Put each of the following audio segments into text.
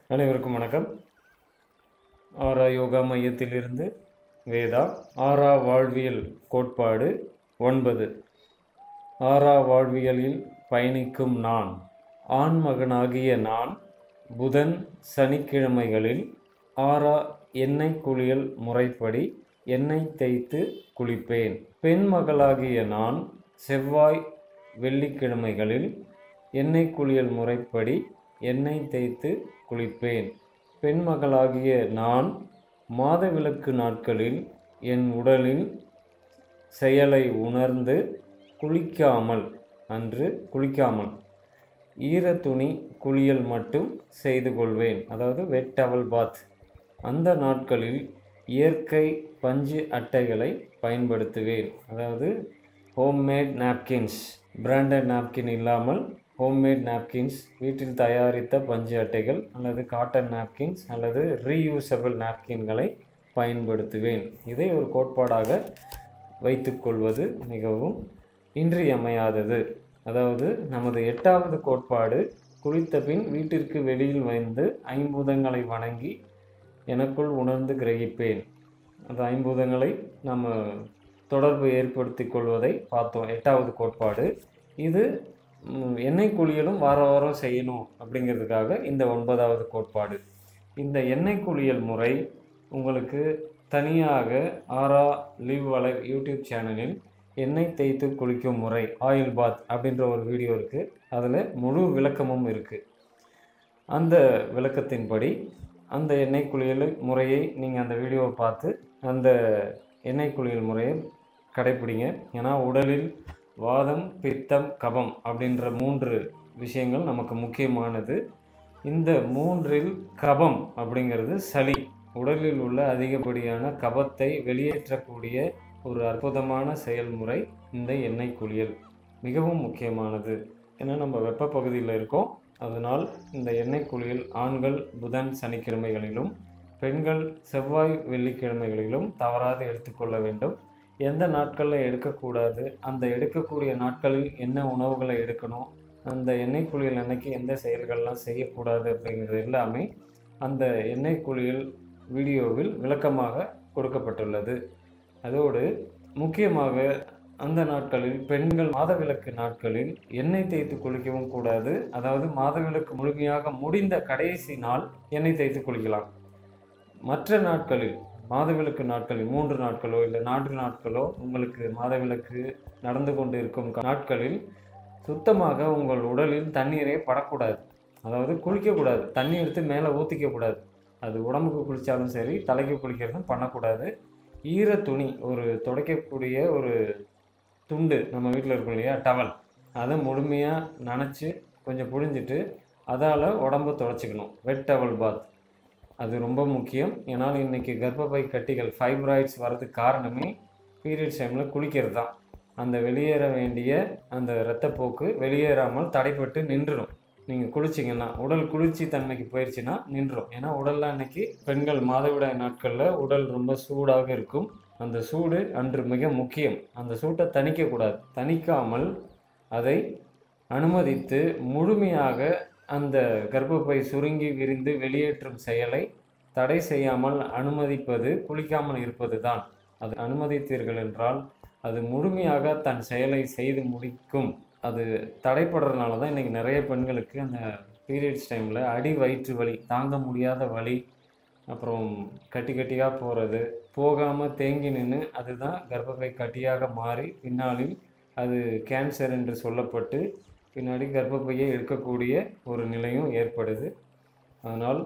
அனைவருக்கும் வணக்கம் ஆரா யோகா மையத்திலிருந்து வேதா ஆரா வாழ்வியல் கோட்பாடு ஒன்பது ஆரா வாழ்வியலில் பயணிக்கும் நான் ஆண்மகனாகிய நான் புதன் சனிக்கிழமைகளில் ஆரா எண்ணெய் குளியல் முறைப்படி எண்ணெய் தேய்த்து குளிப்பேன் பெண் மகளாகிய நான் செவ்வாய் வெள்ளிக்கிழமைகளில் எண்ணெய் குளியல் முறைப்படி எண்ணெய் தேய்த்து குளிப்பேன் பெண் மகளாகிய நான் மாதவிலக்கு நாட்களில் என் உடலில் செயலை உணர்ந்து குளிக்காமல் அன்று குளிக்காமல் ஈரத்துணி குளியல் மட்டும் செய்து கொள்வேன் அதாவது வெட் டவல் பாத் அந்த நாட்களில் இயற்கை பஞ்சு அட்டைகளை பயன்படுத்துவேன் அதாவது ஹோம்மேட் நாப்கின்ஸ் பிராண்டட் நாப்கின் இல்லாமல் ஹோம்மேட் நாப்கின்ஸ் வீட்டில் தயாரித்த பஞ்சு அட்டைகள் அல்லது காட்டன் நாப்கின்ஸ் அல்லது ரீயூசபிள் நாப்கின்களை பயன்படுத்துவேன் இதை ஒரு கோட்பாடாக வைத்துக்கொள்வது மிகவும் இன்றியமையாதது அதாவது நமது எட்டாவது கோட்பாடு குளித்த பின் வீட்டிற்கு வெளியில் வந்து ஐம்பூதங்களை வணங்கி எனக்குள் உணர்ந்து கிரகிப்பேன் அந்த ஐம்பூதங்களை நம்ம தொடர்பு ஏற்படுத்தி கொள்வதை பார்த்தோம் எட்டாவது கோட்பாடு இது ம், எண்ணெய் குளியலும் வார வாரம் செய்யணும் அப்படிங்கிறதுக்காக இந்த ஒன்பதாவது கோட்பாடு இந்த எண்ணெய் குளியல் முறை உங்களுக்கு தனியாக ஆரா லிவ் அலைவ் யூடியூப் சேனலில் எண்ணெய் தேய்த்து குளிக்கும் முறை ஆயில் பாத் அப்படின்ற ஒரு வீடியோ இருக்குது அதில் முழு விளக்கமும் இருக்குது அந்த விளக்கத்தின்படி அந்த எண்ணெய் குளியல் முறையை நீங்கள் அந்த வீடியோவை பார்த்து அந்த எண்ணெய் குளியல் முறையை கடைப்பிடிங்க ஏன்னா உடலில் வாதம் பித்தம் கபம் அப்படின்ற மூன்று விஷயங்கள் நமக்கு முக்கியமானது இந்த மூன்றில் கபம் அப்படிங்கிறது சளி உடலில் உள்ள அதிகப்படியான கபத்தை வெளியேற்றக்கூடிய ஒரு அற்புதமான செயல்முறை இந்த எண்ணெய் குளியல் மிகவும் முக்கியமானது ஏன்னா நம்ம வெப்ப பகுதியில் இருக்கோம் அதனால் இந்த எண்ணெய் குளியல் ஆண்கள் புதன் சனிக்கிழமைகளிலும் பெண்கள் செவ்வாய் வெள்ளிக்கிழமைகளிலும் தவறாது எடுத்துக்கொள்ள வேண்டும் எந்த நாட்களில் எடுக்கக்கூடாது அந்த எடுக்கக்கூடிய நாட்களில் என்ன உணவுகளை எடுக்கணும் அந்த எண்ணெய் குளியல் அன்னைக்கு எந்த செயல்கள்லாம் செய்யக்கூடாது அப்படிங்கிறது எல்லாமே அந்த எண்ணெய் குளியல் வீடியோவில் விளக்கமாக கொடுக்கப்பட்டுள்ளது அதோடு முக்கியமாக அந்த நாட்களில் பெண்கள் மாதவிலக்கு நாட்களில் எண்ணெய் தேய்த்து குளிக்கவும் கூடாது அதாவது மாதவிலக்கு முழுமையாக முடிந்த கடைசி நாள் எண்ணெய் தேய்த்து குளிக்கலாம் மற்ற நாட்களில் மாதவிலக்கு நாட்களில் மூன்று நாட்களோ இல்லை நான்கு நாட்களோ உங்களுக்கு மாதவிலக்கு நடந்து கொண்டு இருக்கும் நாட்களில் சுத்தமாக உங்கள் உடலில் தண்ணீரே படக்கூடாது அதாவது குளிக்கக்கூடாது தண்ணி எடுத்து மேலே ஊற்றிக்கக்கூடாது அது உடம்புக்கு குளித்தாலும் சரி தலைக்கு குளிக்கிறதும் பண்ணக்கூடாது ஈர துணி ஒரு துடைக்கக்கூடிய ஒரு துண்டு நம்ம வீட்டில் இருக்கும் இல்லையா டவல் அதை முழுமையாக நனைச்சி கொஞ்சம் புழிஞ்சிட்டு அதால் உடம்பு துடைச்சிக்கணும் வெட் டவல் பாத் அது ரொம்ப முக்கியம் ஏன்னால் இன்றைக்கி கர்ப்பப்பை கட்டிகள் ஃபைப்ராய்ட்ஸ் வர்றதுக்கு காரணமே பீரியட்ஸ் டைமில் குளிக்கிறது தான் அந்த வெளியேற வேண்டிய அந்த இரத்தப்போக்கு வெளியேறாமல் தடைப்பட்டு நின்றுடும் நீங்கள் குளிச்சிங்கன்னா உடல் குளிர்ச்சி தன்மைக்கு போயிடுச்சுன்னா நின்றும் ஏன்னா உடல்ல அன்னைக்கு பெண்கள் மாதவிடாய் நாட்களில் உடல் ரொம்ப சூடாக இருக்கும் அந்த சூடு அன்று மிக முக்கியம் அந்த சூட்டை தணிக்கக்கூடாது தணிக்காமல் அதை அனுமதித்து முழுமையாக அந்த கர்ப்பப்பை சுருங்கி விரிந்து வெளியேற்றும் செயலை தடை செய்யாமல் அனுமதிப்பது குளிக்காமல் இருப்பது தான் அது அனுமதித்தீர்கள் என்றால் அது முழுமையாக தன் செயலை செய்து முடிக்கும் அது தடைப்படுறதுனால தான் இன்றைக்கி நிறைய பெண்களுக்கு அந்த பீரியட்ஸ் டைமில் அடி வயிற்று வலி தாங்க முடியாத வலி அப்புறம் கட்டி கட்டியாக போகிறது போகாமல் தேங்கி நின்று அதுதான் கர்ப்பப்பை கட்டியாக மாறி பின்னாளில் அது கேன்சர் என்று சொல்லப்பட்டு பின்னாடி கர்ப்பப்பையை எடுக்கக்கூடிய ஒரு நிலையும் ஏற்படுது அதனால்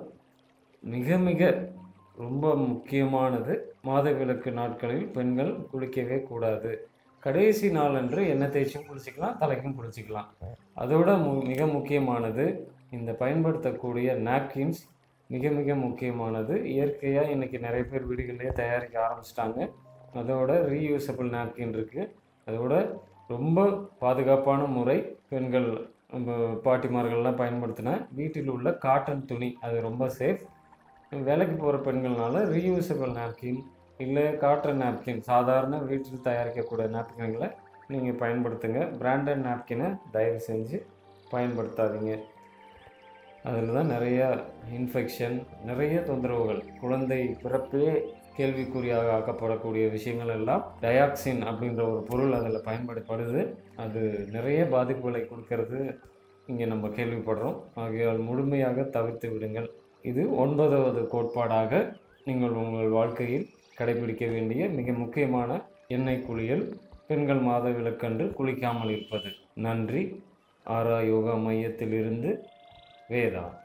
மிக மிக ரொம்ப முக்கியமானது மாதவிலக்கு நாட்களில் பெண்கள் குளிக்கவே கூடாது கடைசி நாளன்று எண்ணெய் தேய்ச்சும் குளிச்சிக்கலாம் தலைக்கும் குளிச்சிக்கலாம் அதோட மு மிக முக்கியமானது இந்த பயன்படுத்தக்கூடிய நாப்கின்ஸ் மிக மிக முக்கியமானது இயற்கையாக இன்றைக்கி நிறைய பேர் வீடுகளிலே தயாரிக்க ஆரம்பிச்சிட்டாங்க அதோட ரீயூசபிள் நாப்கின் இருக்குது அதோட ரொம்ப பாதுகாப்பான முறை பெண்கள் நம்ம பாட்டிமார்கள்லாம் பயன்படுத்தின வீட்டில் உள்ள காட்டன் துணி அது ரொம்ப சேஃப் வேலைக்கு போகிற பெண்கள்னால ரீயூசபிள் நாப்கின் இல்லை காட்டன் நாப்கின் சாதாரண வீட்டில் தயாரிக்கக்கூடிய நாப்கின்களை நீங்கள் பயன்படுத்துங்க பிராண்டட் நாப்கினை தயவு செஞ்சு பயன்படுத்தாதீங்க அதில் தான் நிறைய இன்ஃபெக்ஷன் நிறைய தொந்தரவுகள் குழந்தை பிறப்பே கேள்விக்குறியாக ஆக்கப்படக்கூடிய விஷயங்கள் எல்லாம் டயாக்சின் அப்படின்ற ஒரு பொருள் அதில் பயன்படுத்தப்படுது அது நிறைய பாதிப்புகளை கொடுக்கறது இங்கே நம்ம கேள்விப்படுறோம் ஆகையால் முழுமையாக தவிர்த்து விடுங்கள் இது ஒன்பதாவது கோட்பாடாக நீங்கள் உங்கள் வாழ்க்கையில் கடைபிடிக்க வேண்டிய மிக முக்கியமான எண்ணெய் குளியல் பெண்கள் மாத விளக்கன்று குளிக்காமல் இருப்பது நன்றி ஆரா யோகா மையத்திலிருந்து வேதா